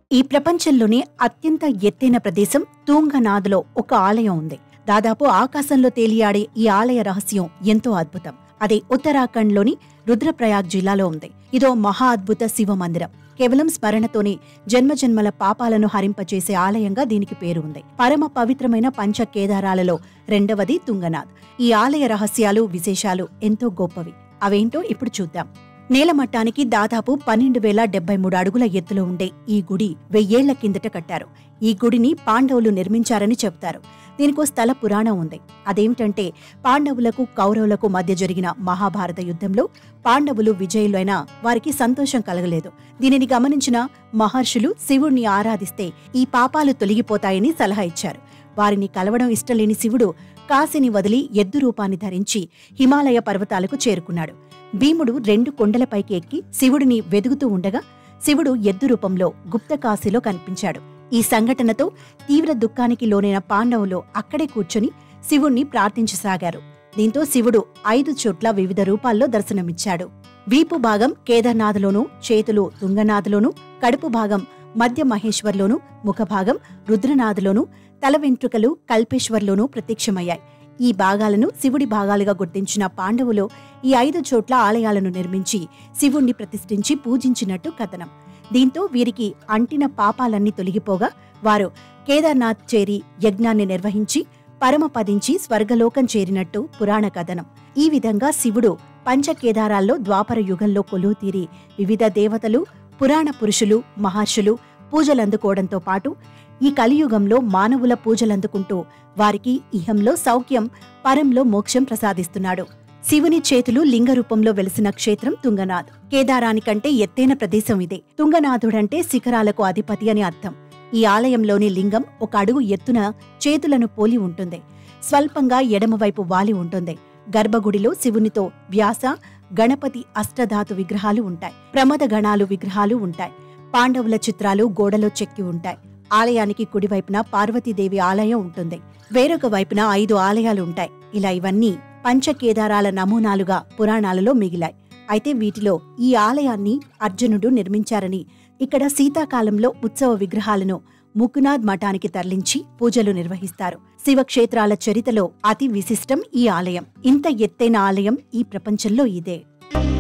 ఈ ప్రపంచంలోనే అత్యంత ఎత్తైన ప్రదేశం తూంగనాథ్లో ఒక ఆలయం ఉంది దాదాపు ఆకాశంలో తేలియాడే ఈ ఆలయ రహస్యం ఎంతో అద్భుతం అదే ఉత్తరాఖండ్లోని రుద్రప్రయాగ్ జిల్లాలో ఉంది ఇదో మహా అద్భుత శివ మందిరం కేవలం స్మరణతోనే జన్మజన్మల పాపాలను హరింపచేసే ఆలయంగా దీనికి పేరు ఉంది పరమ పవిత్రమైన పంచ కేదారాలలో రెండవది తుంగనాథ్ ఈ ఆలయ రహస్యాలు విశేషాలు ఎంతో గొప్పవి అవేంటో ఇప్పుడు చూద్దాం నేలమట్టానికి దాదాపు పన్నెండు వేల డెబ్బై మూడు అడుగుల ఎత్తులో ఉండే ఈ గుడి వెయ్యేళ్ల కిందట కట్టారు ఈ గుడిని పాండవులు నిర్మించారని చెప్తారు దీనికో స్థల పురాణం ఉంది అదేమిటంటే పాండవులకు కౌరవులకు మధ్య జరిగిన మహాభారత యుద్ధంలో పాండవులు విజయులైనా వారికి సంతోషం కలగలేదు దీనిని గమనించిన మహర్షులు శివుణ్ణి ఆరాధిస్తే ఈ పాపాలు తొలగిపోతాయని సలహా ఇచ్చారు వారిని కలవడం ఇష్టలేని శివుడు కాశీని వదిలి ఎద్దు రూపాన్ని ధరించి హిమాలయ పర్వతాలకు చేరుకున్నాడు భీముడు రెండు కొండలపైకి ఎక్కి శివుడిని వెదుగుతూ ఉండగా శివుడు ఎద్దు రూపంలో గుప్త కాశీలో కనిపించాడు ఈ సంఘటనతో తీవ్ర దుఃఖానికి లోనైన పాండవులు అక్కడే కూర్చొని శివుణ్ణి ప్రార్థించసాగారు దీంతో శివుడు ఐదు చోట్ల వివిధ రూపాల్లో దర్శనమిచ్చాడు వీపు భాగం కేదార్నాథ్లోనూ చేతులు తుంగనాథ్లోనూ కడుపు భాగం మధ్య మహేశ్వర్లోనూ ముఖభాగం రుద్రనాథ్లోనూ తల వెంట్రుకలు కల్పేశ్వర్లోనూ ప్రత్యక్షమయ్యాయి ఈ భాగాలను శివుడి భాగాలుగా గుర్తించిన పాండవులు ఈ ఐదు చోట్ల ఆలయాలను నిర్మించి శివుణ్ణి ప్రతిష్ఠించి పూజించినట్టు కథనం దీంతో వీరికి అంటిన పాపాలన్నీ తొలగిపోగా వారు కేదార్నాథ్ చేరి యజ్ఞాన్ని నిర్వహించి పరమపదించి స్వర్గలోకం చేరినట్టు పురాణ కథనం ఈ విధంగా శివుడు పంచకేదారాల్లో ద్వాపర యుగంలో కొలువుతీరి వివిధ దేవతలు పురాణ పురుషులు మహర్షులు పూజలందుకోవడంతో పాటు ఈ కలియుగంలో మానవుల పూజలందుకుంటూ వారికి ఇహంలో సౌఖ్యం పరంలో మోక్షం ప్రసాదిస్తున్నాడు శివుని చేతులు లింగ రూపంలో వెలిసిన క్షేత్రం తుంగనాథ్ కేదారానికంటే ఎత్తైన ప్రదేశం ఇదే తుంగనాథుడంటే శిఖరాలకు అధిపతి అని అర్థం ఈ ఆలయంలోని లింగం ఒక అడుగు ఎత్తున చేతులను పోలి ఉంటుంది స్వల్పంగా ఎడమవైపు వాలి ఉంటుంది గర్భగుడిలో శివునితో వ్యాస గణపతి అష్టధాతు విగ్రహాలు ఉంటాయి ప్రమద గణాలు విగ్రహాలు ఉంటాయి పాండవుల చిత్రాలు గోడలో చెక్కి ఉంటాయి ఆలయానికి కుడివైపున పార్వతీదేవి ఆలయం ఉంటుంది వేరొక వైపున ఐదు ఆలయాలు ఉంటాయి ఇలా ఇవన్నీ పంచకేదారాల నమూనాలుగా పురాణాలలో మిగిలాయి అయితే వీటిలో ఈ ఆలయాన్ని అర్జునుడు నిర్మించారని ఇక్కడ శీతాకాలంలో ఉత్సవ విగ్రహాలను ముకునాథ్ మఠానికి తరలించి పూజలు నిర్వహిస్తారు శివక్షేత్రాల చరితలో అతి విశిష్టం ఈ ఆలయం ఇంత ఎత్తైన ఆలయం ఈ ప్రపంచంలో ఇదే